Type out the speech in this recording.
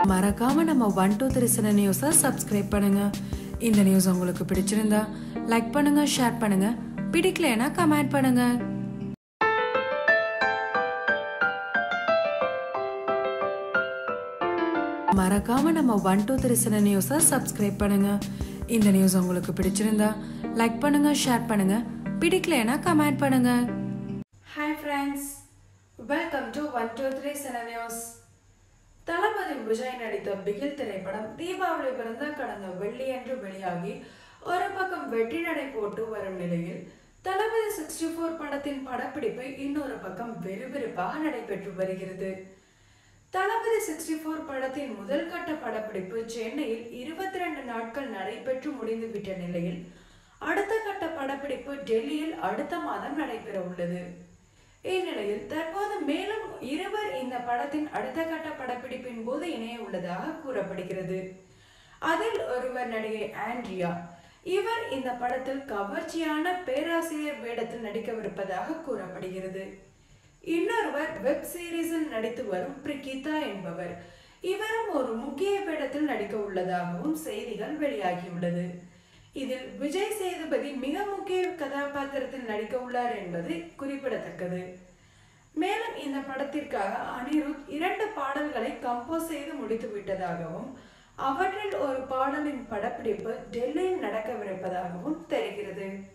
மறக்காம நம்ம one two three சில நியூஸை சப்ஸ்கிரைப் பண்ணுங்க இந்த நியூஸ் உங்களுக்கு பிடிச்சிருந்தா லைக் பண்ணுங்க ஷேர் பண்ணுங்க பிடிக்கலைன்னா கமெண்ட் பண்ணுங்க மறக்காம நம்ம ஒன் டூ த்ரீ சில நியூஸை சப்ஸ்கிரைப் பண்ணுங்க இந்த நியூஸ் உங்களுக்கு பிடிச்சிருந்தா லைக் பண்ணுங்க ஷேர் பண்ணுங்க பிடிக்கலைன்னா கமெண்ட் பண்ணுங்க hi friends welcome to one two three சில நியூஸ் தளபதி விஜய் நடித்த பிகில் திரைப்படம் தீபாவளி பிறந்த கடந்த வெள்ளியன்று வெளியாகி ஒரு பக்கம் வெற்றி நடை போட்டு வரும் நிலையில் தளபதி சிக்ஸ்டி ஃபோர் படத்தின் படப்பிடிப்பு இன்னொரு பக்கம் விறுவிறுப்பாக நடைபெற்று வருகிறது தளபதி சிக்ஸ்டி ஃபோர் படத்தின் முதல் கட்ட படப்பிடிப்பு சென்னையில் இருபத்தி ரெண்டு நாட்கள் நடைபெற்று முடிந்துவிட்ட நிலையில் அடுத்த கட்ட படப்பிடிப்பு டெல்லியில் அடுத்த மாதம் நடைபெற உள்ளது இந்நிலையில் தற்போது மேலும் இருவர் இந்த படத்தின் அடுத்த கட்ட படப்பிடிப்பின் போது இணைய உள்ளதாக கூறப்படுகிறது அதில் ஒருவர் நடிகை ஆண்ட்ரியா இவர் இந்த படத்தில் கவர்ச்சியான பேராசிரியர் வேடத்தில் நடிக்கவிருப்பதாக கூறப்படுகிறது இன்னொருவர் வெப் சீரிஸில் நடித்து வரும் பிரிகிதா என்பவர் இவரும் ஒரு முக்கிய வேடத்தில் நடிக்க உள்ளதாகவும் செய்திகள் வெளியாகியுள்ளது இதில் விஜய் சேதுபதி மிக முக்கிய கதாபாத்திரத்தில் நடிக்க உள்ளார் என்பது குறிப்பிடத்தக்கது மேலும் இந்த படத்திற்காக அனிருத் இரண்டு பாடல்களை கம்போஸ் செய்து முடித்து விட்டதாகவும் அவற்றில் ஒரு பாடலின் படப்பிடிப்பு டெல்லியில் நடக்கவிருப்பதாகவும் தெரிகிறது